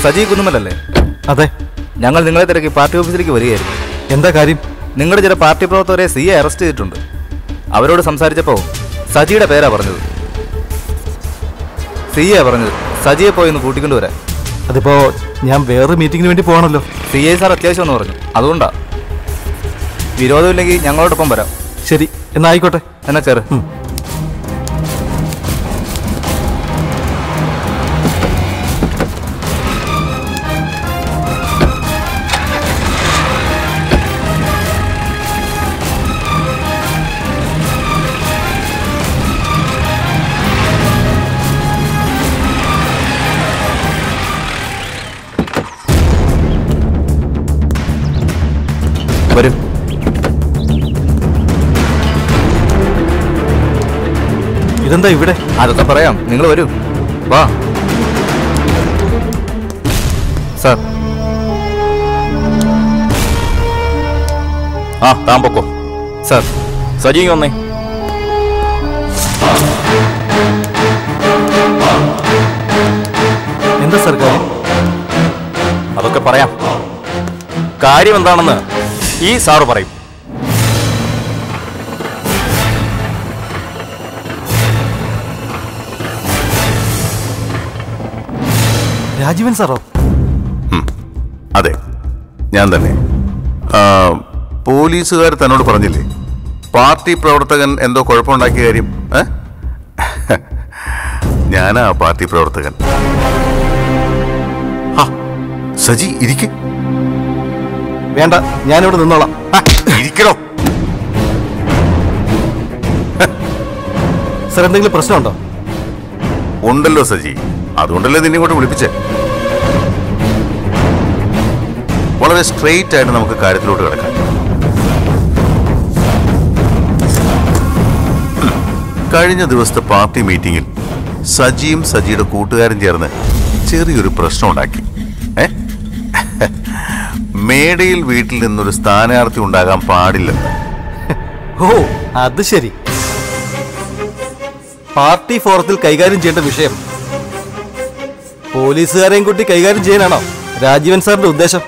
സജി കുന്നുമലല്ലേ അതെ ഞങ്ങൾ നിങ്ങളെ തിരക്കി പാർട്ടി ഓഫീസിലേക്ക് വരികയായിരുന്നു എന്താ കാര്യം നിങ്ങളുടെ ചില പാർട്ടി പ്രവർത്തകരെ സി എ അറസ്റ്റ് ചെയ്തിട്ടുണ്ട് അവരോട് സംസാരിച്ചപ്പോൾ സജിയുടെ പേരാ പറഞ്ഞത് സി എ പറഞ്ഞത് സജിയെ പോയി ഒന്ന് കൂട്ടിക്കൊണ്ടുവരാൻ അതിപ്പോ ഞാൻ വേറൊരു മീറ്റിങ്ങിന് വേണ്ടി പോകണല്ലോ സി ഐ സാർ അത്യാവശ്യം എന്ന് പറഞ്ഞു അതുകൊണ്ടാ വിരോധമില്ലെങ്കിൽ ഞങ്ങളോടൊപ്പം വരാം ശരി എന്നാ ആയിക്കോട്ടെ എന്നാ ചേറ് വരൂ ഇതെന്താ ഇവിടെ അതൊക്കെ പറയാം നിങ്ങൾ വരൂ വാ സാർ ആ താൻ പൊക്കോ സാർ സജി ഇങ്ങ് വന്നേ എന്താ സാർ കാര്യം അതൊക്കെ പറയാം കാര്യം എന്താണെന്ന് ഈ സാറ് പറയും രാജീവൻ സാറോ അതെ ഞാൻ തന്നെ ആ, പോലീസുകാർ തന്നോട് പറഞ്ഞില്ലേ പാർട്ടി പ്രവർത്തകൻ എന്തോ കുഴപ്പമുണ്ടാക്കിയ കാര്യം ഏ? ഞാനാ ആ പാർട്ടി പ്രവർത്തകൻ ആ, സജി ഇരിക്ക് വേണ്ട ഞാനിവിടെ നിന്നോളാം ആ, ഇരിക്കണോ സാർ എന്തെങ്കിലും പ്രശ്നമുണ്ടോ ഉണ്ടല്ലോ സജി അതുകൊണ്ടല്ലേ നിന്നെ ഇങ്ങോട്ട് വിളിപ്പിച്ചേ വളരെ സ്ട്രെയിറ്റ് ആയിട്ട് നമുക്ക് കാര്യത്തിലോട്ട് കിടക്കാം കഴിഞ്ഞ ദിവസത്തെ പാർട്ടി മീറ്റിംഗിൽ സജിയും സജിയുടെ കൂട്ടുകാരും ചേർന്ന് ചെറിയൊരു പ്രശ്നം ഉണ്ടാക്കി ഏ മേടയിൽ വീട്ടിൽ നിന്നൊരു സ്ഥാനാർത്ഥി ഉണ്ടാകാൻ പാടില്ലെന്ന് ഓ അത് ശരി പാർട്ടി ഫോറത്തിൽ കൈകാര്യം ചെയ്യേണ്ട വിഷയം പോലീസുകാരെയും കൂട്ടി കൈകാര്യം ചെയ്യാനാണോ രാജീവൻ സാറിന്റെ ഉദ്ദേശം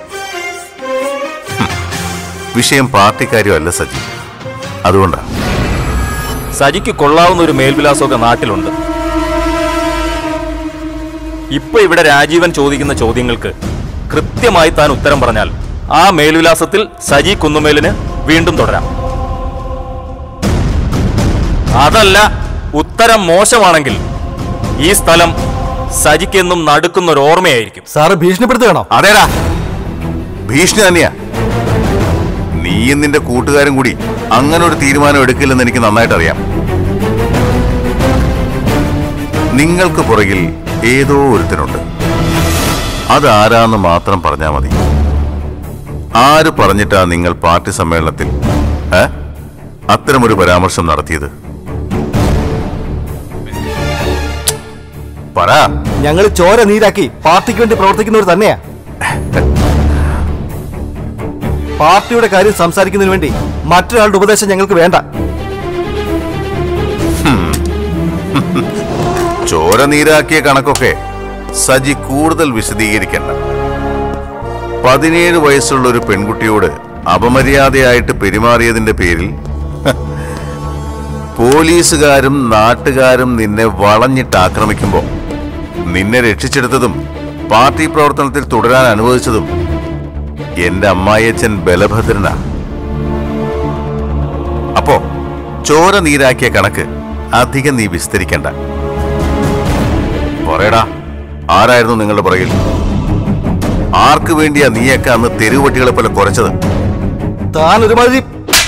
വിഷയം പാർട്ടിക്കാരുമല്ല സജി അതുകൊണ്ടാണ് സജിക്ക് കൊള്ളാവുന്ന ഒരു മേൽവിലാസമൊക്കെ നാട്ടിലുണ്ട് ഇപ്പൊ ഇവിടെ രാജീവൻ ചോദിക്കുന്ന ചോദ്യങ്ങൾക്ക് കൃത്യമായി താൻ ഉത്തരം പറഞ്ഞാൽ ആ മേൽവിലാസത്തിൽ സജി കുന്നുമേലിന് വീണ്ടും തുടരാം അതല്ല ഉത്തരം മോശമാണെങ്കിൽ ഈ സ്ഥലം സജിക്കെന്നും നടുക്കുന്ന ഒരു ഓർമ്മയായിരിക്കും സാറ് ഭീഷണിപ്പെടുത്തുകയാണോ അതേടാ ഭീഷണി തന്നെയാ നീയും നിന്റെ കൂട്ടുകാരും കൂടി അങ്ങനെ ഒരു തീരുമാനം എടുക്കില്ലെന്ന് എനിക്ക് നന്നായിട്ട് അറിയാം നിങ്ങൾക്ക് പുറകിൽ ഏതോ ഒരുത്തനുണ്ട് അതാരാന്ന് മാത്രം പറഞ്ഞാൽ മതി ആര് പറഞ്ഞിട്ടാ നിങ്ങൾ പാർട്ടി സമ്മേളനത്തിൽ ഏ? അത്തരമൊരു പരാമർശം നടത്തിയത് പറ ഞങ്ങൾ ചോര നീരാക്കി പാർട്ടിക്ക് വേണ്ടി പ്രവർത്തിക്കുന്നവർ തന്നെയാ പാർട്ടിയുടെ കാര്യം സംസാരിക്കുന്നതിന് വേണ്ടി മറ്റൊരാളുടെ ഉപദേശം ഞങ്ങൾക്ക് വേണ്ട ചോര നീരാക്കിയ കണക്കൊക്കെ സജി കൂടുതൽ വിശദീകരിക്കണ്ട പതിനേഴ് വയസ്സുള്ള ഒരു പെൺകുട്ടിയോട് അപമര്യാദയായിട്ട് പെരുമാറിയതിന്റെ പേരിൽ ഹ, പോലീസുകാരും നാട്ടുകാരും നിന്നെ വളഞ്ഞിട്ട് ആക്രമിക്കുമ്പോൾ നിന്നെ രക്ഷിച്ചെടുത്തതും പാർട്ടി പ്രവർത്തനത്തിൽ തുടരാൻ അനുവദിച്ചതും എന്റെ അമ്മായിയച്ഛൻ ബലഭദ്രനാ അപ്പോ ചോര നീരാക്കിയ കണക്ക് അധികം നീ വിസ്തരിക്കണ്ട പറയടാ ആരായിരുന്നു നിങ്ങളുടെ പുറകിൽ ആർക്ക് വേണ്ടിയാ നീയൊക്കെ അന്ന് തെരുവുപട്ടികളെ പോലെ കുറച്ചത് താൻ ഒരുമാതിരി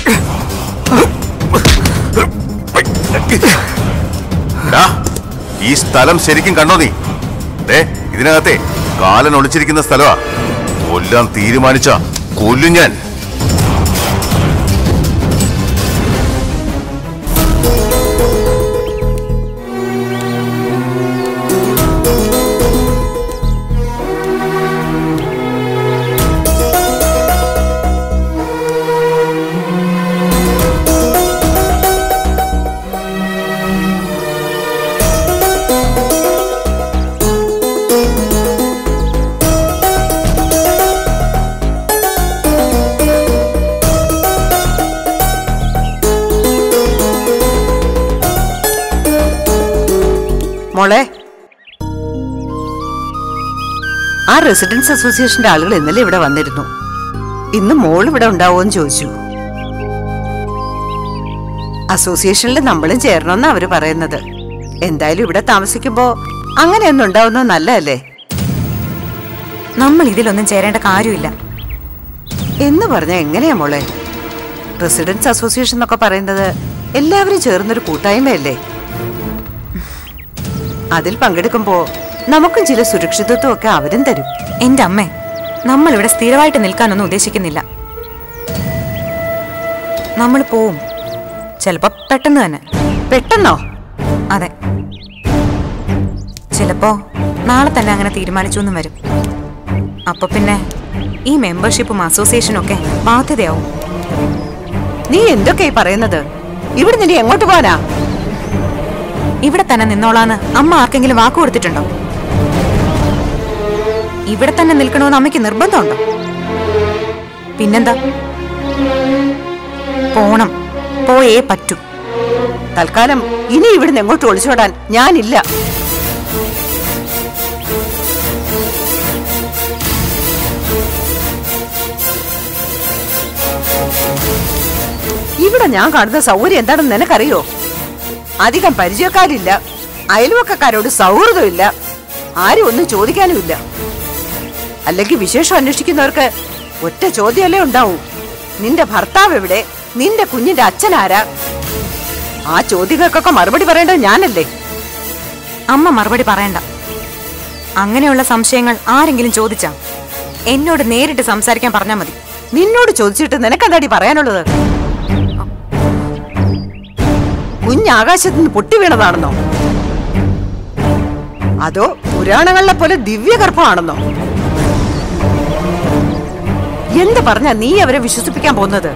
എടാ, ഈ സ്ഥലം ശരിക്കും കണ്ടോ നീ ദേ ഇതിനകത്തെ കാലൻ ഒളിച്ചിരിക്കുന്ന സ്ഥലമാ കൊല്ലാൻ തീരുമാനിച്ച കൊല്ലും ഞാൻ മോളെ ആ റെസിഡൻസ് അസോസിയേഷന്റെ ആളുകൾ ഇന്നലെ ഇവിടെ വന്നിരുന്നു ഇന്ന് മോൾ ഇവിടെ ഉണ്ടാവുമെന്ന് ചോദിച്ചു അസോസിയേഷനിൽ നമ്മളും ചേരണമെന്നാ അവര് പറയുന്നത് എന്തായാലും ഇവിടെ താമസിക്കുമ്പോ അങ്ങനെയൊന്നും ഉണ്ടാവുന്നത് നല്ലതല്ലേ നമ്മൾ ഇതിലൊന്നും ചേരേണ്ട കാര്യമില്ല എന്ന് പറഞ്ഞ എങ്ങനെയാ മോളെ റെസിഡൻസ് അസോസിയേഷൻ എന്നൊക്കെ പറയുന്നത് എല്ലാവരും ചേർന്നൊരു കൂട്ടായ്മയല്ലേ അതിൽ പങ്കെടുക്കുമ്പോ നമുക്കും ചില സുരക്ഷിതത്വം ഒക്കെ അവരും തരും എന്റെ അമ്മേ നമ്മൾ ഇവിടെ സ്ഥിരമായിട്ട് നിൽക്കാനൊന്നും ഉദ്ദേശിക്കുന്നില്ല നമ്മൾ പോവും ചിലപ്പോ പെട്ടെന്ന് തന്നെ പെട്ടെന്നോ അതെ ചിലപ്പോ നാളെ തന്നെ അങ്ങനെ തീരുമാനിച്ചു എന്നും വരും അപ്പൊ പിന്നെ ഈ മെമ്പർഷിപ്പും അസോസിയേഷനും ഒക്കെ ബാധ്യതയാവും നീ എന്തൊക്കെയായി പറയുന്നത് ഇവിടെ നിന്നെ എങ്ങോട്ട് പോവാനാ ഇവിടെ തന്നെ നിന്നോളാന്ന് അമ്മ ആർക്കെങ്കിലും വാക്ക് കൊടുത്തിട്ടുണ്ടോ ഇവിടെ തന്നെ നിൽക്കണമെന്ന് അമ്മയ്ക്ക് നിർബന്ധമുണ്ടോ പിന്നെന്താ പോണം പോയേ പറ്റൂ തൽക്കാലം ഇനി ഇവിടുന്ന് എങ്ങോട്ട് ഒളിച്ചോടാൻ ഞാനില്ല ഇവിടെ ഞാൻ കാണുന്ന സൗകര്യം എന്താണെന്ന് നിനക്കറിയോ അധികം പരിചയക്കാരില്ല അയൽവക്കക്കാരോട് സൗഹൃദമില്ല ആരും ഒന്നും ചോദിക്കാനുമില്ല അല്ലെങ്കിൽ വിശേഷം അന്വേഷിക്കുന്നവർക്ക് ഒറ്റ ചോദ്യമല്ലേ ഉണ്ടാവൂ നിന്റെ ഭർത്താവ് എവിടെ നിന്റെ കുഞ്ഞിന്റെ അച്ഛൻ ആരാ ആ ചോദ്യങ്ങൾക്കൊക്കെ മറുപടി പറയേണ്ടത് ഞാനല്ലേ അമ്മ മറുപടി പറയണ്ട അങ്ങനെയുള്ള സംശയങ്ങൾ ആരെങ്കിലും ചോദിച്ചാ എന്നോട് നേരിട്ട് സംസാരിക്കാൻ പറഞ്ഞാൽ മതി നിന്നോട് ചോദിച്ചിട്ട് നിനക്കെന്താടി പറയാനുള്ളത് കുഞ്ഞ് ആകാശത്ത് നിന്ന് പൊട്ടി വീണതാണെന്നോ അതോ പുരാണങ്ങളിലെ പോലെ ദിവ്യഗർഭമാണെന്നോ എന്ത് പറഞ്ഞാ നീ അവരെ വിശ്വസിപ്പിക്കാൻ പോകുന്നത്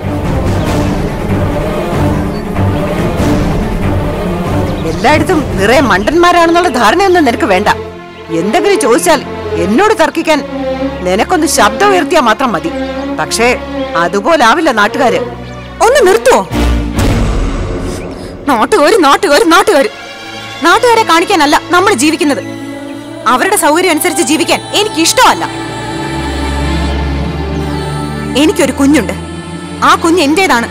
എല്ലായിടത്തും നിറയെ മണ്ടന്മാരാണെന്നുള്ള ധാരണയൊന്നും നിനക്ക് വേണ്ട എന്തെങ്കിലും ചോദിച്ചാൽ എന്നോട് തർക്കിക്കാൻ നിനക്കൊന്ന് ശബ്ദം ഉയർത്തിയാൽ മാത്രം മതി പക്ഷേ അതുപോലാവില്ല നാട്ടുകാര് ഒന്ന് നിർത്തുവോ നാട്ടുകാര് നാട്ടുകാര് നാട്ടുകാര് നാട്ടുകാരെ കാണിക്കാനല്ല നമ്മൾ ജീവിക്കുന്നത് അവരുടെ സൗകര്യം അനുസരിച്ച് ജീവിക്കാൻ എനിക്ക് ഇഷ്ടമല്ല എനിക്കൊരു കുഞ്ഞുണ്ട് ആ കുഞ്ഞ് എന്റേതാണ്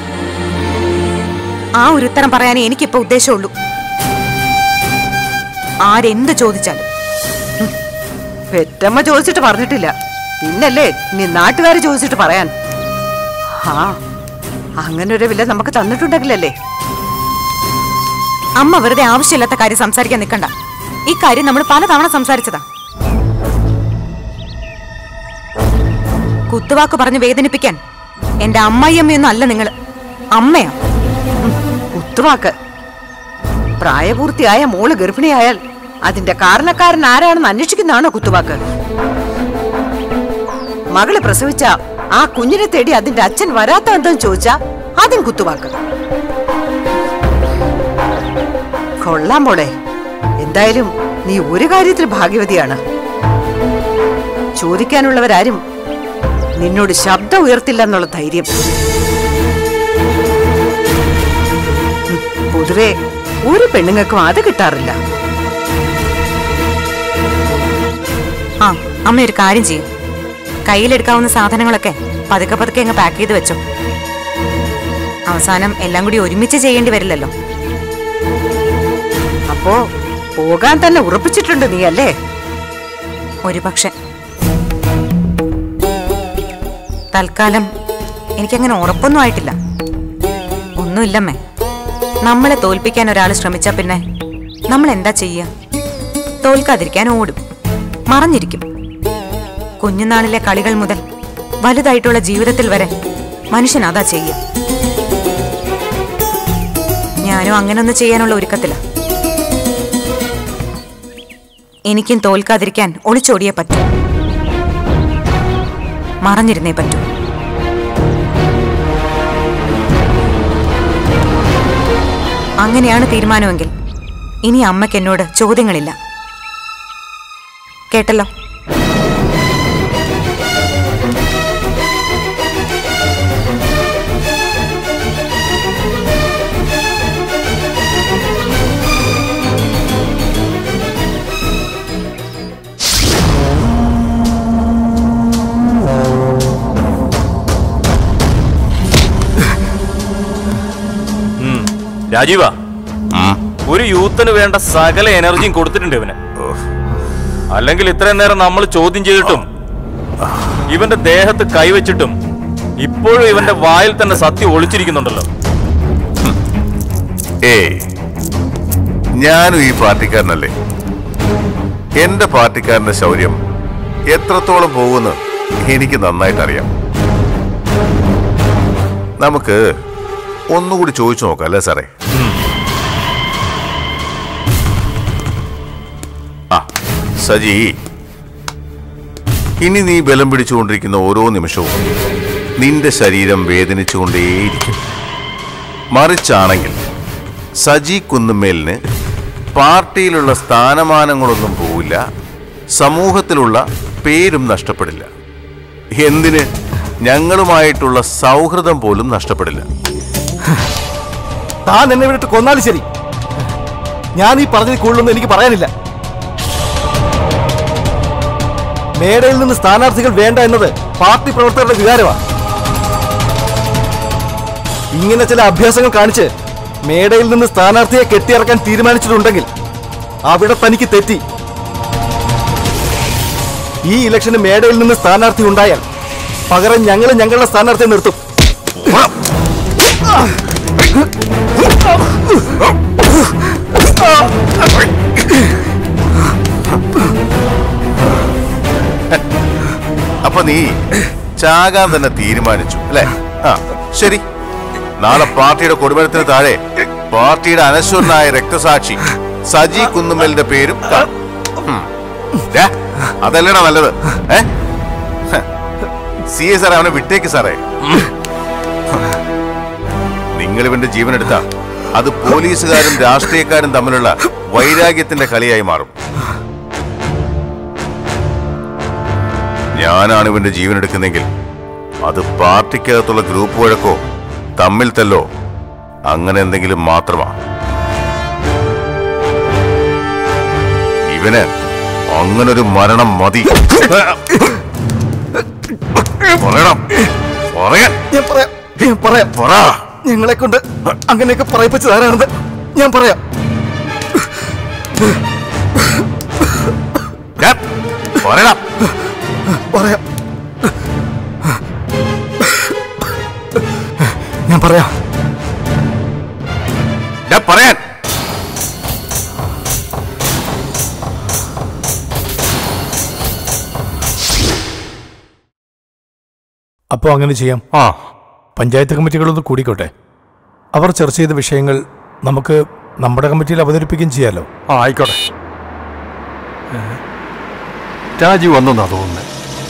ആ ഒരു ഉത്തരം പറയാനേ എനിക്കിപ്പോ ഉദ്ദേശമുള്ളൂ ആരെന്ത് ചോദിച്ചാലും പെറ്റമ്മ ചോദിച്ചിട്ട് പറഞ്ഞിട്ടില്ല പിന്നല്ലേ നീ നാട്ടുകാര് ചോദിച്ചിട്ട് പറയാൻ ആ അങ്ങനെ ഒരു വില നമുക്ക് തന്നിട്ടുണ്ടെങ്കിലല്ലേ അമ്മ വെറുതെ ആവശ്യമില്ലാത്ത കാര്യം സംസാരിക്കാൻ നിൽക്കണ്ട ഈ കാര്യം നമ്മൾ പലതവണ സംസാരിച്ചതാ കുത്തുവാക്ക് പറഞ്ഞ് വേദനിപ്പിക്കാൻ എന്റെ അമ്മായിയമ്മയൊന്നും അല്ല നിങ്ങള് അമ്മയാ കുത്തുവാക്ക് പ്രായപൂർത്തിയായ മോള് ഗർഭിണിയായാൽ അതിന്റെ കാരണക്കാരൻ ആരാണെന്ന് അന്വേഷിക്കുന്നതാണോ കുത്തുവാക്ക് മകള് പ്രസവിച്ച ആ കുഞ്ഞിനെ തേടി അതിന്റെ അച്ഛൻ വരാത്ത എന്തെന്ന് ചോദിച്ചാ അതും കുത്തുവാക്ക് കൊള്ളാം മോളെ എന്തായാലും നീ ഒരു കാര്യത്തിൽ ഭാഗ്യവതിയാണ് ചോദിക്കാനുള്ളവരാരും നിന്നോട് ശബ്ദം ഉയർത്തില്ല എന്നുള്ള ധൈര്യം ഉം, പൊതുവെ ഒരു പെണ്ണുങ്ങൾക്കും അത് കിട്ടാറില്ല ആ അമ്മ ഒരു കാര്യം ചെയ്യും കയ്യിലെടുക്കാവുന്ന സാധനങ്ങളൊക്കെ പതുക്കെ പതുക്കെ അങ്ങ് പാക്ക് ചെയ്ത് വെച്ചോ അവസാനം എല്ലാം കൂടി ഒരുമിച്ച് ചെയ്യേണ്ടി വരില്ലല്ലോ അപ്പോ പോകാൻ തന്നെ ഉറപ്പിച്ചിട്ടുണ്ട് നീ അല്ലേ ഒരു പക്ഷെ തൽക്കാലം എനിക്കങ്ങനെ ഉറപ്പൊന്നും ആയിട്ടില്ല ഒന്നുമില്ലമ്മേ നമ്മളെ തോൽപ്പിക്കാൻ ഒരാൾ ശ്രമിച്ചാ പിന്നെ നമ്മൾ എന്താ ചെയ്യുക തോൽക്കാതിരിക്കാൻ ഓടും മറഞ്ഞിരിക്കും കുഞ്ഞുനാളിലെ കളികൾ മുതൽ വലുതായിട്ടുള്ള ജീവിതത്തിൽ വരെ മനുഷ്യൻ അതാ ചെയ്യുക ഞാനും അങ്ങനെ ഒന്ന് ചെയ്യാനുള്ള ഒരുക്കത്തില എനിക്കും തോൽക്കാതിരിക്കാൻ ഒളിച്ചോടിയേ പറ്റൂ മറഞ്ഞിരുന്നേ പറ്റൂ അങ്ങനെയാണ് തീരുമാനമെങ്കിൽ ഇനി അമ്മയ്ക്ക് എന്നോട് ചോദ്യങ്ങളില്ല കേട്ടല്ലോ രാജീവ ഒരു യൂത്തിന് വേണ്ട സകല എനർജിയും കൊടുത്തിട്ടുണ്ട് ഇവന് അല്ലെങ്കിൽ ഇത്രയും നേരം നമ്മൾ ചോദ്യം ചെയ്തിട്ടും ഇവന്റെ ദേഹത്ത് കൈവച്ചിട്ടും ഇപ്പോഴും ഇവന്റെ വായിൽ തന്നെ സത്യം ഒളിച്ചിരിക്കുന്നുണ്ടല്ലോ ഏയ് ഞാനും ഈ പാർട്ടിക്കാരനല്ലേ എന്റെ പാർട്ടിക്കാരന്റെ ശൗര്യം എത്രത്തോളം പോകുമെന്ന് എനിക്ക് നന്നായിട്ട് അറിയാം നമുക്ക് ഒന്നുകൂടി ചോദിച്ചു നോക്കാം അല്ലേ സാറേ ആ സജി ഇനി നീ ബലം പിടിച്ചുകൊണ്ടിരിക്കുന്ന ഓരോ നിമിഷവും നിന്റെ ശരീരം വേദനിച്ചുകൊണ്ടേയിരിക്കും മറിച്ചാണെങ്കിൽ സജി കുന്നുമേലിന് പാർട്ടിയിലുള്ള സ്ഥാനമാനങ്ങളൊന്നും പോവില്ല സമൂഹത്തിലുള്ള പേരും നഷ്ടപ്പെടില്ല എന്തിന് ഞങ്ങളുമായിട്ടുള്ള സൗഹൃദം പോലും നഷ്ടപ്പെടില്ല താൻ എന്നെ വിട്ടിട്ട് കൊന്നാലും ശരി ഞാൻ ഈ പറഞ്ഞതിൽ കൂടുതലൊന്നും എനിക്ക് പറയാനില്ല മേടയിൽ നിന്ന് സ്ഥാനാർത്ഥികൾ വേണ്ട എന്നത് പാർട്ടി പ്രവർത്തകരുടെ വികാരമാണ് ഇങ്ങനെ ചില അഭ്യാസങ്ങൾ കാണിച്ച് മേടയിൽ നിന്ന് സ്ഥാനാർത്ഥിയെ കെട്ടിയിറക്കാൻ തീരുമാനിച്ചിട്ടുണ്ടെങ്കിൽ അവിടെ തനിക്ക് തെറ്റി ഈ ഇലക്ഷന് മേടയിൽ നിന്ന് സ്ഥാനാർത്ഥി ഉണ്ടായാൽ പകരം ഞങ്ങൾ ഞങ്ങളുടെ സ്ഥാനാർത്ഥിയെ നിർത്തും അപ്പൊ നീ ചാകാൻ തന്നെ തീരുമാനിച്ചു അല്ലേ ആ ശരി നാളെ പാർട്ടിയുടെ കൊടുമരത്തിന് താഴെ പാർട്ടിയുടെ അനശ്വരനായ രക്തസാക്ഷി സജി കുന്നുമലിന്റെ പേരും കാണും. ഉം. ദാ, അതല്ലടാ നല്ലത് ഏ സി എ സാറേ അവനെ വിട്ടേക്ക് സാറേ നിങ്ങൾ ഇവന്റെ ജീവൻ എടുത്ത അത് പോലീസുകാരും രാഷ്ട്രീയക്കാരും തമ്മിലുള്ള വൈരാഗ്യത്തിന്റെ കളിയായി മാറും ഞാനാണ് ഇവന്റെ ജീവൻ എടുക്കുന്നെങ്കിൽ അത് പാർട്ടിക്കകത്തുള്ള ഗ്രൂപ്പ് വഴക്കോ തമ്മിൽ തല്ലോ അങ്ങനെ എന്തെങ്കിലും മാത്രമാണ് ഇവന് അങ്ങനൊരു മരണം മതി പറയണം പറയാൻ ഞാൻ പറയാം ഞാൻ പറയാം പറ ഞങ്ങളെ കൊണ്ട് അങ്ങനെയൊക്കെ പറയിപ്പിച്ചത് ആരാണെന്ന് ഞാൻ പറയാം ഞാൻ പറയണം പറയാം ഞാൻ പറയാം ഞാൻ പറയാൻ അപ്പോൾ അങ്ങനെ ചെയ്യാം ആ പഞ്ചായത്ത് കമ്മിറ്റികളൊന്ന് കൂടിക്കോട്ടെ അവർ ചർച്ച ചെയ്ത വിഷയങ്ങൾ നമുക്ക് നമ്മുടെ കമ്മിറ്റിയിൽ അവതരിപ്പിക്കുകയും ചെയ്യാലോ ആ ആയിക്കോട്ടെ ഏ, രാജി വന്നെന്നാ തോന്നുന്നത്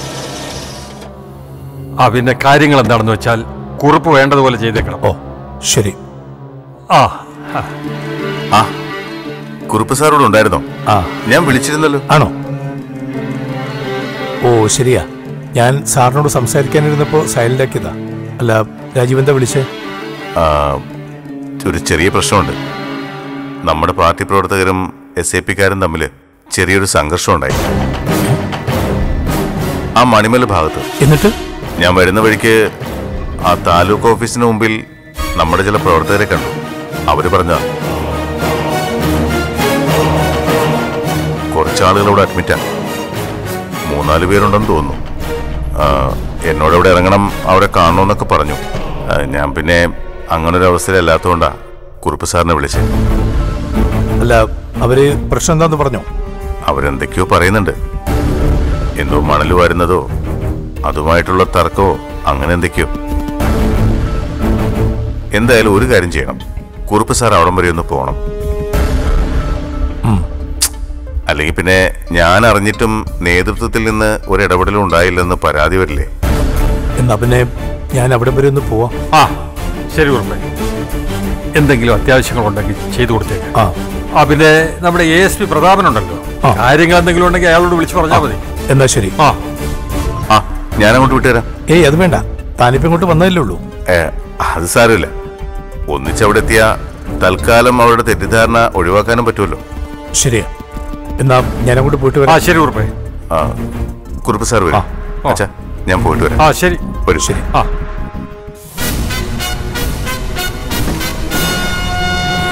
ആ പിന്നെ കാര്യങ്ങൾ എന്താണെന്ന് വെച്ചാൽ കുറിപ്പ് വേണ്ടതുപോലെ ചെയ്തേക്കണം ഓ ശരി ആ ആ, ആ കുറുപ്പ് സാറോട് ഉണ്ടായിരുന്നോ ആ ഞാൻ വിളിച്ചിരുന്നല്ലോ ആണോ ഓ ശരിയാ ഞാൻ സാറിനോട് സംസാരിക്കാനിരുന്നപ്പോൾ സൈലൻ്റാക്കിയതാ അല്ല രാജീവ് എന്താ വിളിച്ചേ ആ, ഒരു ചെറിയ പ്രശ്നമുണ്ട് നമ്മുടെ പാർട്ടി പ്രവർത്തകരും എസ് എ പിക്കാരും തമ്മിൽ ചെറിയൊരു സംഘർഷം ഉണ്ടായി ആ മണിമല ഭാഗത്ത് എന്നിട്ട് ഞാൻ വരുന്ന വഴിക്ക് ആ താലൂക്ക് ഓഫീസിന് മുമ്പിൽ നമ്മുടെ ചില പ്രവർത്തകരെ കണ്ടു അവര് പറഞ്ഞ കുറച്ചാളുകൾ ഇവിടെ അഡ്മിറ്റാ മൂന്നാല് പേരുണ്ടെന്ന് തോന്നുന്നു ആ, എന്നോട് ഇവിടെ ഇറങ്ങണം അവരെ കാണണമെന്നൊക്കെ പറഞ്ഞു ആ, ഞാൻ പിന്നെ അങ്ങനൊരു അവസ്ഥയിലല്ലാത്തതുകൊണ്ടാ കുറുപ്പ് സാറിനെ വിളിച്ചത് അല്ല അവര് പ്രശ്നം എന്താന്ന് പറഞ്ഞോ അവരെന്തൊക്കെയോ പറയുന്നുണ്ട് എന്തോ മണൽ വരുന്നതോ അതുമായിട്ടുള്ള തർക്കമോ അങ്ങനെ എന്തൊക്കെയോ എന്തായാലും ഒരു കാര്യം ചെയ്യണം കുറുപ്പ് സാർ അവിടം വരെ ഒന്ന് പോകണം അല്ലെങ്കിൽ പിന്നെ ഞാൻ അറിഞ്ഞിട്ടും നേതൃത്വത്തിൽ നിന്ന് ഒരു ഇടപെടലും ഉണ്ടായില്ലെന്ന് പരാതി വരില്ലേ എന്നാ പിന്നെ ഞാൻ അവിടെ വരെ ഒന്ന് പോവാം ആ ശരി ഉറപ്പേ എന്തെങ്കിലും അത്യാവശ്യങ്ങളുണ്ടെങ്കിൽ ചെയ്തു കൊടുത്തേക്കാം ആ ആ പിന്നെ നമ്മുടെ എ എസ് പി പ്രതാപനുണ്ടല്ലോ ആ. കാര്യങ്ങൾ എന്തെങ്കിലും ഉണ്ടെങ്കിൽ അയാളോട് വിളിച്ച് പറഞ്ഞാൽ മതി എന്നാ ശരി ആ ആ ഞാൻ അങ്ങോട്ട് വിട്ടുതരാം ഏയ് അത് വേണ്ട താനിപ്പം ഇങ്ങോട്ട് വന്നതല്ലേ ഉള്ളൂ ഏ, അത് സാരമില്ല ഒന്നിച്ചവിടെ എത്തിയ തൽക്കാലം അവരുടെ തെറ്റിദ്ധാരണ ഒഴിവാക്കാനും പറ്റുമല്ലോ ശരിയാ എന്നാ ഞാൻ അങ്ങോട്ട് പോയിട്ട് ആ വരാം ശരി ഉറപ്പേ ആ കുറുപ്പ് സാർ വരും ആ. അച്ഛാ ഞാൻ പോയിട്ട് വരാം ആ ശരി വരൂ ശരി ആ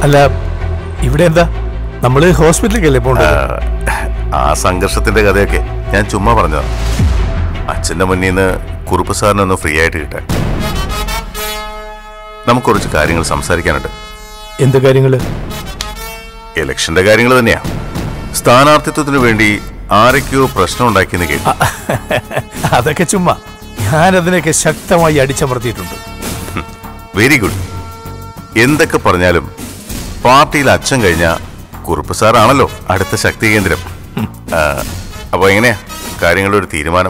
അല്ല ഇവിടെ എന്താ നമ്മള് ഹോസ്പിറ്റലിലേക്കല്ലേ പോകേണ്ടത് ആ സംഘർഷത്തിന്റെ കഥയൊക്കെ ഞാൻ ചുമ്മാ പറഞ്ഞതാണ് അച്ഛന്റെ മുന്നിൽ നിന്ന് കുറുപ്പ് സാറിനൊന്ന് ഫ്രീ ആയിട്ട് കിട്ടാൻ നമുക്ക് കുറച്ച് കാര്യങ്ങൾ സംസാരിക്കാനുണ്ട് എന്ത് കാര്യങ്ങള് ഇലക്ഷന്റെ കാര്യങ്ങൾ തന്നെയാ സ്ഥാനാർത്ഥിത്വത്തിന് വേണ്ടി ആരൊക്കെയോ പ്രശ്നം ഉണ്ടാക്കിയെന്ന് കേട്ടു അതൊക്കെ ചുമ്മാ ഞാൻ അതിനൊക്കെ ശക്തമായി അടിച്ചമർത്തിയിട്ടുണ്ട് വെരി ഗുഡ് എന്തൊക്കെ പറഞ്ഞാലും പാർട്ടിയിൽ അച്ഛൻ കഴിഞ്ഞ കുറുപ്പ് സാറാണല്ലോ അടുത്ത ശക്തി കേന്ദ്രം ആ, അപ്പൊ എങ്ങനെയാ കാര്യങ്ങളുടെ ഒരു തീരുമാനം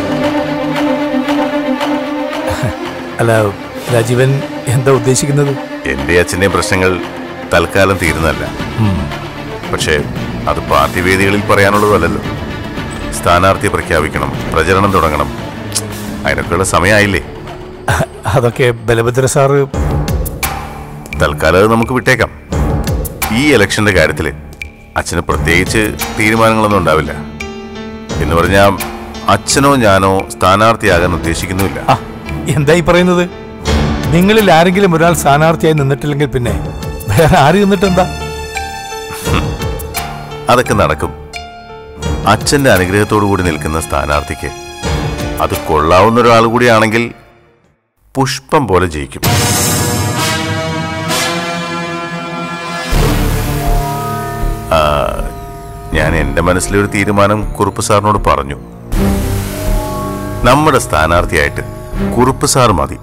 അല്ല രാജീവൻ എന്താ ഉദ്ദേശിക്കുന്നത് എന്റെ അച്ഛന്റെയും പ്രശ്നങ്ങൾ തൽക്കാലം തീരുന്നല്ല പക്ഷേ അത് പാർട്ടി വേദികളിൽ പറയാനുള്ളതല്ലല്ലോ സ്ഥാനാർത്ഥി പ്രഖ്യാപിക്കണം പ്രചരണം തുടങ്ങണം അതിനൊക്കെയുള്ള സമയമായില്ലേ അതൊക്കെ ബലഭദ്ര സാറ് തൽക്കാലം അത് നമുക്ക് വിട്ടേക്കാം ഈ ഇലക്ഷന്റെ കാര്യത്തിൽ അച്ഛന് പ്രത്യേകിച്ച് തീരുമാനങ്ങളൊന്നും ഉണ്ടാവില്ല എന്ന് പറഞ്ഞാൽ അച്ഛനോ ഞാനോ സ്ഥാനാർത്ഥിയാകാൻ ഉദ്ദേശിക്കുന്നുമില്ല ആ എന്തായി പറയുന്നത് നിങ്ങളിൽ ആരെങ്കിലും ഒരാൾ സ്ഥാനാർത്ഥിയായി നിന്നിട്ടില്ലെങ്കിൽ പിന്നെ വേറെ ആര് നിന്നിട്ടെന്താ അതൊക്കെ നടക്കും അച്ഛന്റെ അനുഗ്രഹത്തോടു കൂടി നിൽക്കുന്ന സ്ഥാനാർത്ഥിക്ക് അത് കൊള്ളാവുന്ന ഒരാൾ കൂടിയാണെങ്കിൽ പുഷ്പം പോലെ ജയിക്കും ആ, ഞാൻ എന്റെ മനസ്സിലെ ഒരു തീരുമാനം കുറുപ്പ് സാറിനോട് പറഞ്ഞു നമ്മുടെ സ്ഥാനാർത്ഥിയായിട്ട് കുറുപ്പ് സാർ മതി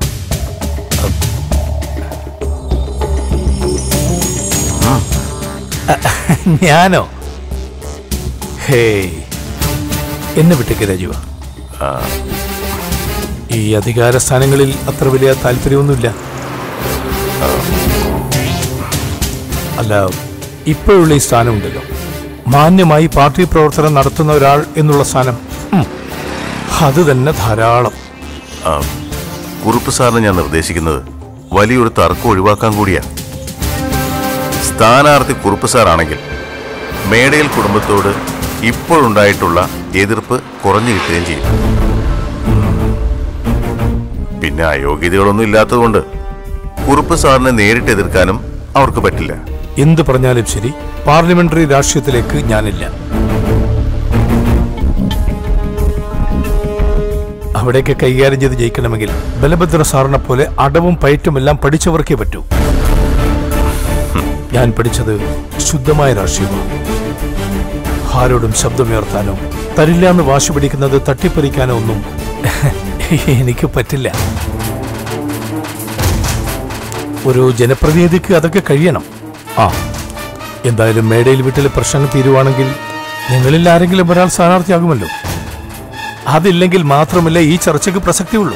ഞാനോ ഹേയ് എന്നെ വിട്ടേക്ക് രാജീവ ഈ അധികാര സ്ഥാനങ്ങളിൽ അത്ര വലിയ താല്പര്യമൊന്നുമില്ല അല്ല ഇപ്പോഴുള്ള ഈ സ്ഥാനമുണ്ടല്ലോ മാന്യമായി പാർട്ടി പ്രവർത്തനം നടത്തുന്ന ഒരാൾ എന്നുള്ള സ്ഥാനം ഉം, അത് തന്നെ ധാരാളം ആ, കുറുപ്പ് സാറിന് ഞാൻ നിർദ്ദേശിക്കുന്നത് വലിയൊരു തർക്കം ഒഴിവാക്കാൻ കൂടിയാ സ്ഥാനാർത്ഥി കുറുപ്പ് സാറാണെങ്കിൽ മേടയിൽ കുടുംബത്തോട് ഇപ്പോഴുണ്ടായിട്ടുള്ള എതിർപ്പ് കുറഞ്ഞു കിട്ടുകയും ചെയ്യും പിന്നെ അയോഗ്യതകളൊന്നും ഇല്ലാത്തതുകൊണ്ട് കുറുപ്പ് സാറിനെ നേരിട്ട് എതിർക്കാനും അവർക്ക് പറ്റില്ല എന്ത് പറഞ്ഞാലും ശരി പാർലമെന്ററി രാഷ്ട്രീയത്തിലേക്ക് ഞാനില്ല അവിടേക്ക് കൈകാര്യം ചെയ്ത് ജയിക്കണമെങ്കിൽ ബലഭദ്ര സാറിനെ പോലെ അടവും പയറ്റുമെല്ലാം പഠിച്ചവർക്കേ പറ്റൂ ഞാൻ പഠിച്ചത് ശുദ്ധമായ രാഷ്ട്രീയമാണ് ആരോടും ശബ്ദമുയർത്താനോ തരില്ല എന്ന് വാശി പിടിക്കുന്നത് തട്ടിപ്പറിക്കാനോ ഒന്നും എനിക്ക് പറ്റില്ല ഒരു ജനപ്രതിനിധിക്ക് അതൊക്കെ കഴിയണം ആ എന്തായാലും മേടയിൽ വീട്ടിലെ പ്രശ്നങ്ങൾ തീരുവാണെങ്കിൽ നിങ്ങളിൽ ആരെങ്കിലും ഒരാൾ സ്ഥാനാർത്ഥിയാകുമല്ലോ അതില്ലെങ്കിൽ മാത്രമല്ല ഈ ചർച്ചയ്ക്ക് പ്രസക്തിയുള്ളൂ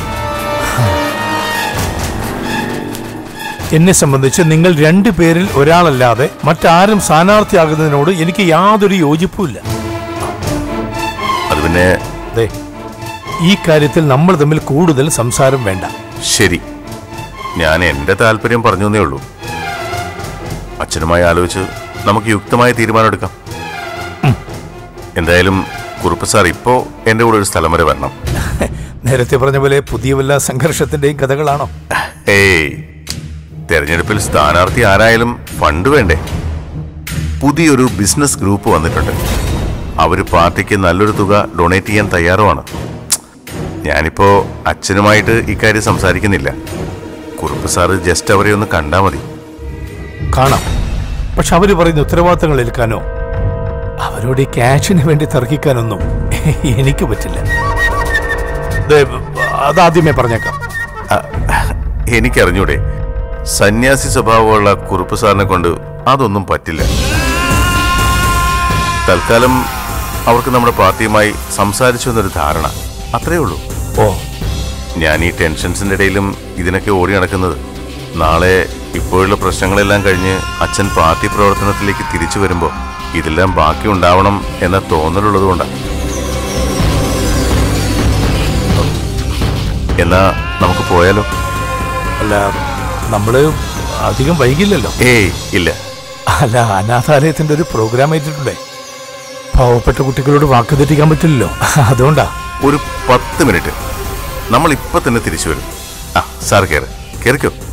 എന്നെ സംബന്ധിച്ച് നിങ്ങൾ രണ്ടു പേരിൽ ഒരാളല്ലാതെ മറ്റാരും സ്ഥാനാർത്ഥിയാകുന്നതിനോട് എനിക്ക് യാതൊരു യോജിപ്പുമില്ല അത് പിന്നെ ദേ, ഈ കാര്യത്തിൽ നമ്മൾ തമ്മിൽ കൂടുതൽ സംസാരം വേണ്ട ശരി ഞാൻ എന്റെ താല്പര്യം പറഞ്ഞു എന്നേ ഉള്ളൂ അച്ഛനുമായി ആലോചിച്ച് നമുക്ക് യുക്തമായ തീരുമാനമെടുക്കാം എന്തായാലും കുറുപ്പ് സാർ ഇപ്പോ എന്റെ കൂടെ ഒരു സ്ഥലം വരെ വരണം നേരത്തെ പറഞ്ഞ പോലെ പുതിയ വല്ല സംഘർഷത്തിന്റെയും കഥകളാണോ ഏയ് തെരഞ്ഞെടുപ്പിൽ സ്ഥാനാർത്ഥി ആരായാലും ഫണ്ട് വേണ്ടേ പുതിയൊരു ബിസിനസ് ഗ്രൂപ്പ് വന്നിട്ടുണ്ട് അവര് പാർട്ടിക്ക് നല്ലൊരു തുക ഡൊണേറ്റ് ചെയ്യാൻ തയ്യാറുമാണ് ഞാനിപ്പോ അച്ഛനുമായിട്ട് ഇക്കാര്യം സംസാരിക്കുന്നില്ല കുറുപ്പ് സാറ് ജസ്റ്റ് അവരെ ഒന്ന് കണ്ടാ മതി കാണാം പക്ഷെ അവര് പറയുന്ന ഉത്തരവാദിത്തങ്ങൾ ഏൽക്കാനോ അവരോട് ഈ ക്യാഷിന് വേണ്ടി തർക്കിക്കാനൊന്നും എനിക്ക് പറ്റില്ല ദേ, അതാദ്യമേ പറഞ്ഞേക്കാം എനിക്കറിഞ്ഞൂടെ സന്യാസി സ്വഭാവമുള്ള കുറുപ്പ് സാറിനെ കൊണ്ട് അതൊന്നും പറ്റില്ല തൽക്കാലം അവർക്ക് നമ്മുടെ പാർട്ടിയുമായി സംസാരിച്ചു എന്നൊരു ധാരണ അത്രേ ഉള്ളൂ ഓ ഞാൻ ഈ ടെൻഷൻസിന്റെ ഇടയിലും ഇതിനൊക്കെ ഓടി നടക്കുന്നത് നാളെ ഇപ്പോഴുള്ള പ്രശ്നങ്ങളെല്ലാം കഴിഞ്ഞ് അച്ഛൻ പാർട്ടി പ്രവർത്തനത്തിലേക്ക് തിരിച്ചു വരുമ്പോൾ ഇതെല്ലാം ബാക്കി ഉണ്ടാവണം എന്ന തോന്നലുള്ളത് കൊണ്ടാണ് എന്നാ നമുക്ക് പോയാലോ അല്ല നമ്മള് അധികം വൈകില്ലല്ലോ ഏയ് ഇല്ല അല്ല അനാഥാലയത്തിന്റെ ഒരു പ്രോഗ്രാം ആയിട്ടുണ്ടേ പാവപ്പെട്ട കുട്ടികളോട് വാക്ക് തെറ്റിക്കാൻ പറ്റില്ലല്ലോ അതുകൊണ്ടാ ഒരു പത്ത് മിനിറ്റ് നമ്മൾ ഇപ്പൊ തന്നെ തിരിച്ചു വരും ആ സാർ കയറി കയറിക്കോ